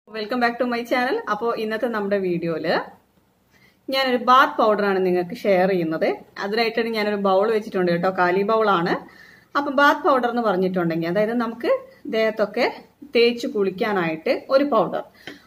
welcome back to my channel അപ്പോൾ ഇന്നത്തെ നമ്മുടെ വീഡിയോയില് ഞാനൊരു ബാത്ത് പൗഡറാണ് നിങ്ങൾക്ക് ഷെയർ ചെയ്യുന്നത് അതിനായിട്ടാണ് ഞാനൊരു ബൗൾ വെച്ചിട്ടുണ്ട് കേട്ടോ കാലി ബൗളാണ് അപ്പം ബാത്ത് പൗഡർ എന്ന് പറഞ്ഞിട്ടുണ്ടെങ്കിൽ അതായത് നമുക്ക് ദേഹത്തൊക്കെ തേച്ച് കുളിക്കാനായിട്ട് ഒരു പൗഡർ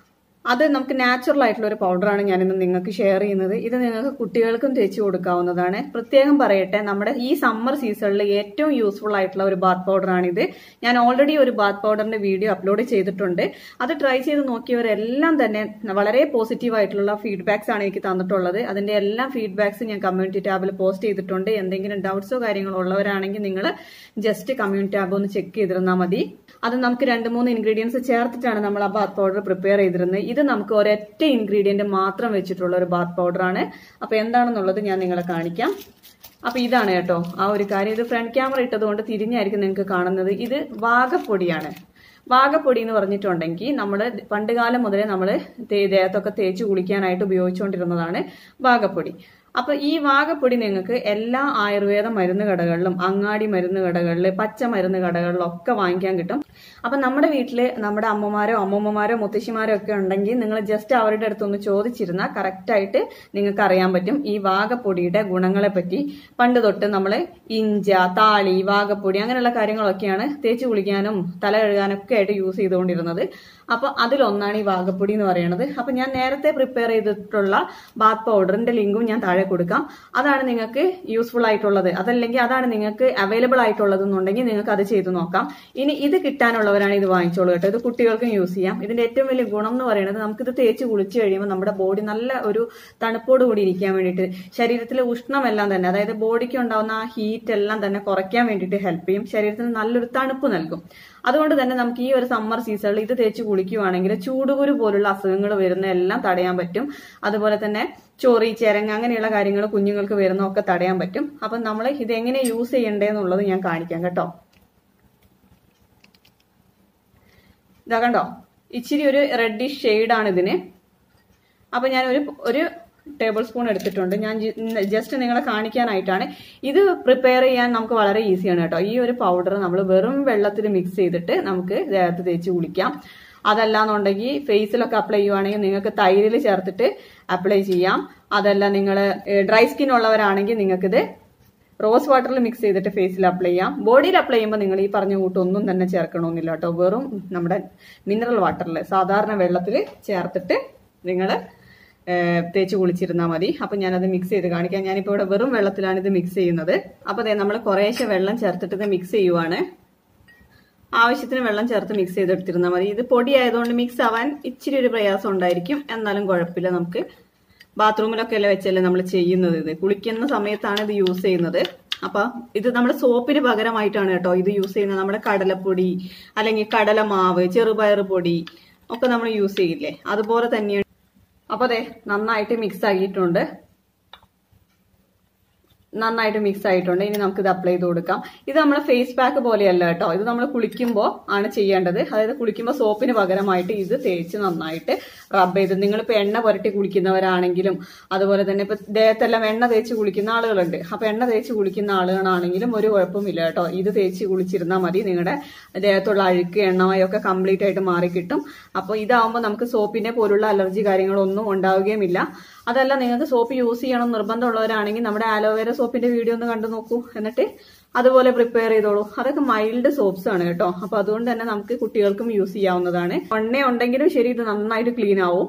അത് നമുക്ക് നാച്ചുറൽ ആയിട്ടുള്ള ഒരു പൗഡറാണ് ഞാനിന്ന് നിങ്ങൾക്ക് ഷെയർ ചെയ്യുന്നത് ഇത് നിങ്ങൾക്ക് കുട്ടികൾക്കും തേച്ച് കൊടുക്കാവുന്നതാണ് പ്രത്യേകം പറയട്ടെ നമ്മുടെ ഈ സമ്മർ സീസണിൽ ഏറ്റവും യൂസ്ഫുൾ ആയിട്ടുള്ള ഒരു ബാത്ത് പൗഡറാണിത് ഞാൻ ഓൾറെഡി ഒരു ബാത്ത് പൗഡറിന്റെ വീഡിയോ അപ്ലോഡ് ചെയ്തിട്ടുണ്ട് അത് ട്രൈ ചെയ്ത് നോക്കിയവരെല്ലാം തന്നെ വളരെ പോസിറ്റീവ് ആയിട്ടുള്ള ഫീഡ്ബാക്സ് ആണ് എനിക്ക് തന്നിട്ടുള്ളത് അതിന്റെ എല്ലാ ഫീഡ്ബാക്സും ഞാൻ കമ്മ്യൂണിറ്റി ടാബിൽ പോസ്റ്റ് ചെയ്തിട്ടുണ്ട് എന്തെങ്കിലും ഡൗട്ട്സോ കാര്യങ്ങളോ ഉള്ളവരാണെങ്കിൽ നിങ്ങൾ ജസ്റ്റ് കമ്മ്യൂണിറ്റി ടാബ് ഒന്ന് ചെക്ക് ചെയ്തിരുന്നാൽ മതി അത് നമുക്ക് രണ്ട് മൂന്ന് ഇൻഗ്രീഡിയൻസ് ചേർത്തിട്ടാണ് നമ്മൾ ആ ബാത്ത് പൗഡർ പ്രിപ്പയർ ചെയ്തിരുന്നത് ഇത് നമുക്ക് ഒരൊറ്റ ഇൻഗ്രീഡിയന്റ് മാത്രം വെച്ചിട്ടുള്ള ഒരു ബാത്ത് പൗഡറാണ് അപ്പൊ എന്താണെന്നുള്ളത് ഞാൻ നിങ്ങളെ കാണിക്കാം അപ്പൊ ഇതാണ് കേട്ടോ ആ ഒരു കാര്യം ഇത് ഫ്രണ്ട് ക്യാമറ ഇട്ടതുകൊണ്ട് തിരിഞ്ഞായിരിക്കും നിങ്ങൾക്ക് കാണുന്നത് ഇത് വാഗപ്പൊടിയാണ് വാഗപ്പൊടി എന്ന് പറഞ്ഞിട്ടുണ്ടെങ്കിൽ നമ്മൾ പണ്ട് കാലം മുതലേ നമ്മൾ ദേഹത്തൊക്കെ തേച്ച് കുളിക്കാനായിട്ട് ഉപയോഗിച്ചുകൊണ്ടിരുന്നതാണ് വാഗപ്പൊടി അപ്പൊ ഈ വാഗപ്പൊടി നിങ്ങൾക്ക് എല്ലാ ആയുർവേദ മരുന്ന് കടകളിലും അങ്ങാടി മരുന്ന് കടകളിൽ പച്ച മരുന്ന് കടകളിലും ഒക്കെ വാങ്ങിക്കാൻ കിട്ടും അപ്പൊ നമ്മുടെ വീട്ടില് നമ്മുടെ അമ്മമാരോ അമ്മൂമ്മമാരോ മുത്തശ്ശിമാരോ ഒക്കെ ഉണ്ടെങ്കിൽ നിങ്ങൾ ജസ്റ്റ് അവരുടെ അടുത്തൊന്ന് ചോദിച്ചിരുന്നാൽ കറക്റ്റ് ആയിട്ട് നിങ്ങൾക്ക് അറിയാൻ പറ്റും ഈ വാഗപ്പൊടിയുടെ ഗുണങ്ങളെ പറ്റി പണ്ട് തൊട്ട് നമ്മൾ ഇഞ്ച താളി വാഗപ്പൊടി അങ്ങനെയുള്ള കാര്യങ്ങളൊക്കെയാണ് തേച്ച് കുളിക്കാനും തല കഴുകാനൊക്കെ ആയിട്ട് യൂസ് ചെയ്തുകൊണ്ടിരുന്നത് അപ്പൊ അതിലൊന്നാണ് ഈ വാഗപ്പൊടി എന്ന് പറയുന്നത് അപ്പൊ ഞാൻ നേരത്തെ പ്രിപ്പയർ ചെയ്തിട്ടുള്ള ബാത്ത് പൗഡറിന്റെ ലിങ്കും ഞാൻ താഴെ കൊടുക്കാം അതാണ് നിങ്ങൾക്ക് യൂസ്ഫുൾ ആയിട്ടുള്ളത് അതല്ലെങ്കിൽ അതാണ് നിങ്ങൾക്ക് അവൈലബിൾ ആയിട്ടുള്ളത് എന്നുണ്ടെങ്കിൽ നിങ്ങൾക്ക് അത് ചെയ്ത് നോക്കാം ഇനി ഇത് കിട്ടാനുള്ളവരാണ് ഇത് വാങ്ങിച്ചോളൂ കേട്ടോ ഇത് കുട്ടികൾക്കും യൂസ് ചെയ്യാം ഇതിന്റെ ഏറ്റവും വലിയ ഗുണം എന്ന് പറയുന്നത് നമുക്കിത് തേച്ച് കുളിച്ച് കഴിയുമ്പോൾ നമ്മുടെ ബോഡി നല്ല ഒരു തണുപ്പോട് കൂടി ഇരിക്കാൻ വേണ്ടിയിട്ട് ശരീരത്തിലെ ഉഷ്ണമെല്ലാം തന്നെ അതായത് ബോഡിക്ക് ഉണ്ടാവുന്ന ആ ഹീറ്റ് എല്ലാം തന്നെ കുറയ്ക്കാൻ വേണ്ടിയിട്ട് ഹെൽപ്പ് ചെയ്യും ശരീരത്തിന് നല്ലൊരു തണുപ്പ് നൽകും അതുകൊണ്ട് തന്നെ നമുക്ക് ഈ ഒരു സമ്മർ സീസണിൽ ഇത് തേച്ച് കുളിക്കുവാണെങ്കിൽ ചൂടുകുരു പോലുള്ള അസുഖങ്ങൾ വരുന്ന എല്ലാം തടയാൻ പറ്റും അതുപോലെ തന്നെ ചോറി ചിരങ്ങ അങ്ങനെയുള്ള കാര്യങ്ങൾ കുഞ്ഞുങ്ങൾക്ക് വരുന്നതൊക്കെ തടയാൻ പറ്റും അപ്പം നമ്മൾ ഇത് എങ്ങനെ യൂസ് ചെയ്യണ്ടേന്നുള്ളത് ഞാൻ കാണിക്കാം കേട്ടോ ഇതാ കണ്ടോ ഇച്ചിരി ഒരു റെഡിഷ് ഷെയ്ഡാണ് ഇതിന് അപ്പൊ ഞാൻ ഒരു ഒരു ടേബിൾ സ്പൂൺ എടുത്തിട്ടുണ്ട് ഞാൻ ജസ്റ്റ് നിങ്ങളെ കാണിക്കാനായിട്ടാണ് ഇത് പ്രിപ്പയർ ചെയ്യാൻ നമുക്ക് വളരെ ഈസിയാണ് കേട്ടോ ഈ ഒരു പൗഡർ നമ്മൾ വെറും വെള്ളത്തിൽ മിക്സ് ചെയ്തിട്ട് നമുക്ക് ദേഹത്ത് തേച്ച് കുളിക്കാം അതല്ലാന്നുണ്ടെങ്കിൽ ഫേസിലൊക്കെ അപ്ലൈ ചെയ്യുവാണെങ്കിൽ നിങ്ങൾക്ക് തൈരിൽ ചേർത്തിട്ട് അപ്ലൈ ചെയ്യാം അതല്ല നിങ്ങൾ ഡ്രൈ സ്കിൻ ഉള്ളവരാണെങ്കിൽ നിങ്ങൾക്കിത് റോസ് വാട്ടറിൽ മിക്സ് ചെയ്തിട്ട് ഫേസിൽ അപ്ലൈ ചെയ്യാം ബോഡിയിൽ അപ്ലൈ ചെയ്യുമ്പോൾ നിങ്ങൾ ഈ പറഞ്ഞ കൂട്ടൊന്നും തന്നെ ചേർക്കണമെന്നില്ല കേട്ടോ വെറും നമ്മുടെ മിനറൽ വാട്ടറിൽ സാധാരണ വെള്ളത്തിൽ ചേർത്തിട്ട് നിങ്ങൾ തേച്ച് കുളിച്ചിരുന്നാൽ മതി അപ്പം ഞാനത് മിക്സ് ചെയ്ത് കാണിക്കാം ഞാനിപ്പോൾ ഇവിടെ വെറും വെള്ളത്തിലാണ് ഇത് മിക്സ് ചെയ്യുന്നത് അപ്പോൾ അതെ നമ്മൾ കുറേശ്ശെ വെള്ളം ചേർത്തിട്ട് ഇത് മിക്സ് ചെയ്യുവാണ് ആവശ്യത്തിന് വെള്ളം ചേർത്ത് മിക്സ് ചെയ്തെടുത്തിരുന്നാൽ മതി ഇത് പൊടി ആയതുകൊണ്ട് മിക്സ് ആവാൻ ഇച്ചിരി ഒരു പ്രയാസം ഉണ്ടായിരിക്കും എന്നാലും കുഴപ്പമില്ല നമുക്ക് ബാത്റൂമിലൊക്കെ അല്ലേ വെച്ചല്ലേ നമ്മൾ ചെയ്യുന്നത് ഇത് കുളിക്കുന്ന സമയത്താണ് ഇത് യൂസ് ചെയ്യുന്നത് അപ്പൊ ഇത് നമ്മുടെ സോപ്പിന് പകരമായിട്ടാണ് കേട്ടോ ഇത് യൂസ് ചെയ്യുന്നത് നമ്മുടെ കടലപ്പൊടി അല്ലെങ്കിൽ കടലമാവ് ചെറുപയർ പൊടി ഒക്കെ നമ്മൾ യൂസ് ചെയ്യില്ലേ അതുപോലെ തന്നെയാണ് അപ്പൊ അതെ നന്നായിട്ട് മിക്സ് ആക്കിയിട്ടുണ്ട് നന്നായിട്ട് മിക്സ് ആയിട്ടുണ്ട് ഇനി നമുക്ക് ഇത് അപ്ലൈ ചെയ്ത് കൊടുക്കാം ഇത് നമ്മുടെ ഫേസ് പാക്ക് പോലെയല്ല കേട്ടോ ഇത് നമ്മൾ കുളിക്കുമ്പോൾ ആണ് ചെയ്യേണ്ടത് അതായത് കുളിക്കുമ്പോൾ സോപ്പിന് പകരമായിട്ട് ഇത് തേച്ച് നന്നായിട്ട് റബ്ബ് ചെയ്ത് നിങ്ങളിപ്പോൾ എണ്ണ പുരട്ടി കുളിക്കുന്നവരാണെങ്കിലും അതുപോലെ തന്നെ ഇപ്പൊ ദേഹത്തെല്ലാം എണ്ണ തേച്ച് കുളിക്കുന്ന ആളുകളുണ്ട് അപ്പൊ എണ്ണ തേച്ച് കുളിക്കുന്ന ആളുകളാണെങ്കിലും ഒരു കുഴപ്പമില്ല കേട്ടോ ഇത് തേച്ച് കുളിച്ചിരുന്നാൽ മതി നിങ്ങളുടെ ദേഹത്തുള്ള അഴുക്ക് എണ്ണമയൊക്കെ കംപ്ലീറ്റ് ആയിട്ട് മാറി കിട്ടും അപ്പോൾ ഇതാവുമ്പോൾ നമുക്ക് സോപ്പിനെ പോലുള്ള അലർജി കാര്യങ്ങളൊന്നും ഉണ്ടാവുകയുമില്ല അതല്ല നിങ്ങൾക്ക് സോപ്പ് യൂസ് ചെയ്യണം നിർബന്ധമുള്ളവരാണെങ്കിൽ നമ്മുടെ ആലോവേര സോപ്പിന്റെ വീഡിയോ ഒന്ന് കണ്ടു നോക്കൂ എന്നിട്ട് അതുപോലെ പ്രിപ്പയർ ചെയ്തോളൂ അതൊക്കെ മൈൽഡ് സോപ്സ് ആണ് കേട്ടോ അപ്പൊ അതുകൊണ്ട് തന്നെ നമുക്ക് കുട്ടികൾക്കും യൂസ് ചെയ്യാവുന്നതാണ് എണ്ണ ഉണ്ടെങ്കിലും ശരി ഇത് നന്നായിട്ട് ക്ലീൻ ആവും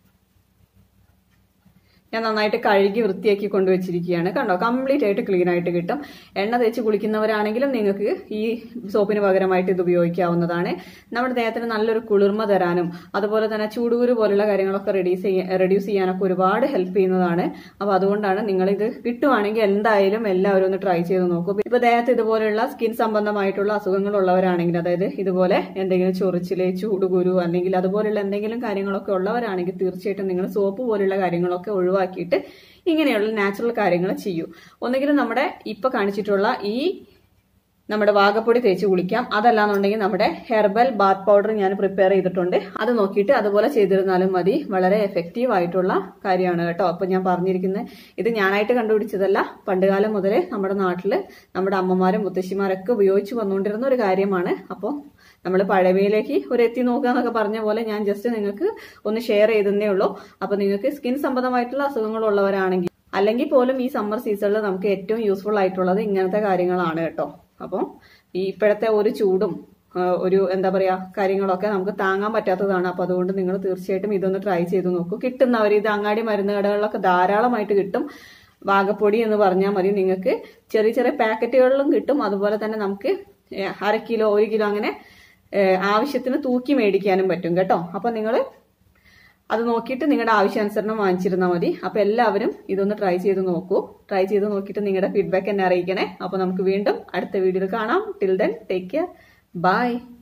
ഞാൻ നന്നായിട്ട് കഴുകി വൃത്തിയാക്കി കൊണ്ടുവച്ചിരിക്കുകയാണ് കണ്ടോ കംപ്ലീറ്റ് ആയിട്ട് ക്ലീൻ ആയിട്ട് കിട്ടും എണ്ണ തേച്ച് കുളിക്കുന്നവരാണെങ്കിലും നിങ്ങൾക്ക് ഈ സോപ്പിന് പകരമായിട്ട് ഇത് ഉപയോഗിക്കാവുന്നതാണ് നമ്മുടെ ദേഹത്തിന് നല്ലൊരു കുളിർമ തരാനും അതുപോലെ തന്നെ ചൂടുകുരു പോലുള്ള കാര്യങ്ങളൊക്കെ റെഡ്യൂസ് ചെയ്യാൻ റെഡ്യൂസ് ചെയ്യാനൊക്കെ ഒരുപാട് ഹെൽപ്പ് ചെയ്യുന്നതാണ് അപ്പോൾ അതുകൊണ്ടാണ് നിങ്ങൾ ഇത് കിട്ടുവാണെങ്കിൽ എന്തായാലും എല്ലാവരും ഒന്ന് ട്രൈ ചെയ്ത് നോക്കൂ ഇപ്പൊ ദേഹത്ത് ഇതുപോലെയുള്ള സ്കിൻ സംബന്ധമായിട്ടുള്ള അസുഖങ്ങൾ ഉള്ളവരാണെങ്കിൽ അതായത് ഇതുപോലെ എന്തെങ്കിലും ചൊറിച്ചില് ചൂടുകുരു അല്ലെങ്കിൽ അതുപോലെയുള്ള എന്തെങ്കിലും കാര്യങ്ങളൊക്കെ ഉള്ളവരാണെങ്കിൽ തീർച്ചയായിട്ടും നിങ്ങൾ സോപ്പ് പോലുള്ള കാര്യങ്ങളൊക്കെ ഒഴിവാക്കി ഒഴിവാക്കിയിട്ട് ഇങ്ങനെയുള്ള നാച്ചുറൽ കാര്യങ്ങൾ ചെയ്യൂ ഒന്നുകിലും നമ്മുടെ ഇപ്പൊ കാണിച്ചിട്ടുള്ള ഈ നമ്മുടെ വാഗപ്പൊടി തേച്ച് കുളിക്കാം അതല്ലാന്നുണ്ടെങ്കിൽ നമ്മുടെ ഹെർബൽ ബാത്ത് പൗഡർ ഞാൻ പ്രിപ്പയർ ചെയ്തിട്ടുണ്ട് അത് നോക്കിയിട്ട് അതുപോലെ ചെയ്തിരുന്നാലും മതി വളരെ എഫക്റ്റീവ് ആയിട്ടുള്ള കാര്യമാണ് കേട്ടോ അപ്പൊ ഞാൻ പറഞ്ഞിരിക്കുന്നത് ഇത് ഞാനായിട്ട് കണ്ടുപിടിച്ചതല്ല പണ്ടുകാലം മുതലേ നമ്മുടെ നാട്ടിൽ നമ്മുടെ അമ്മമാരും മുത്തശ്ശിമാരൊക്കെ ഉപയോഗിച്ച് വന്നുകൊണ്ടിരുന്ന ഒരു കാര്യമാണ് അപ്പോൾ നമ്മൾ പഴമയിലേക്ക് ഒരു എത്തി നോക്കുക എന്നൊക്കെ പറഞ്ഞ പോലെ ഞാൻ ജസ്റ്റ് നിങ്ങൾക്ക് ഒന്ന് ഷെയർ ചെയ്തതേ ഉള്ളൂ അപ്പൊ നിങ്ങൾക്ക് സ്കിൻ സംബന്ധമായിട്ടുള്ള അസുഖങ്ങളുള്ളവരാണെങ്കിൽ അല്ലെങ്കിൽ പോലും ഈ സമ്മർ സീസണിൽ നമുക്ക് ഏറ്റവും യൂസ്ഫുൾ ആയിട്ടുള്ളത് ഇങ്ങനത്തെ കാര്യങ്ങളാണ് കേട്ടോ അപ്പം ഈ ഇപ്പോഴത്തെ ഒരു ചൂടും ആ, ഒരു എന്താ പറയാ കാര്യങ്ങളൊക്കെ നമുക്ക് താങ്ങാൻ പറ്റാത്തതാണ് അപ്പൊ അതുകൊണ്ട് നിങ്ങൾ തീർച്ചയായിട്ടും ഇതൊന്ന് ട്രൈ ചെയ്ത് നോക്കൂ കിട്ടുന്നവർ ഇത് അങ്ങാടി മരുന്ന് കടകളിലൊക്കെ ധാരാളമായിട്ട് കിട്ടും വാഗപ്പൊടി എന്ന് പറഞ്ഞാൽ മതി നിങ്ങൾക്ക് ചെറിയ ചെറിയ പാക്കറ്റുകളിലും കിട്ടും അതുപോലെ തന്നെ നമുക്ക് ഏ, അര കിലോ ഒരു കിലോ അങ്ങനെ ഏ, ആവശ്യത്തിന് തൂക്കി മേടിക്കാനും പറ്റും കേട്ടോ അപ്പൊ നിങ്ങൾ അത് നോക്കിയിട്ട് നിങ്ങളുടെ ആവശ്യാനുസരണം വാങ്ങിച്ചിരുന്നാൽ മതി അപ്പൊ എല്ലാവരും ഇതൊന്ന് ട്രൈ ചെയ്ത് നോക്കൂ ട്രൈ ചെയ്ത് നോക്കിയിട്ട് നിങ്ങളുടെ ഫീഡ്ബാക്ക് എന്നെ അറിയിക്കണേ അപ്പൊ നമുക്ക് വീണ്ടും അടുത്ത വീഡിയോയിൽ കാണാം till then take care by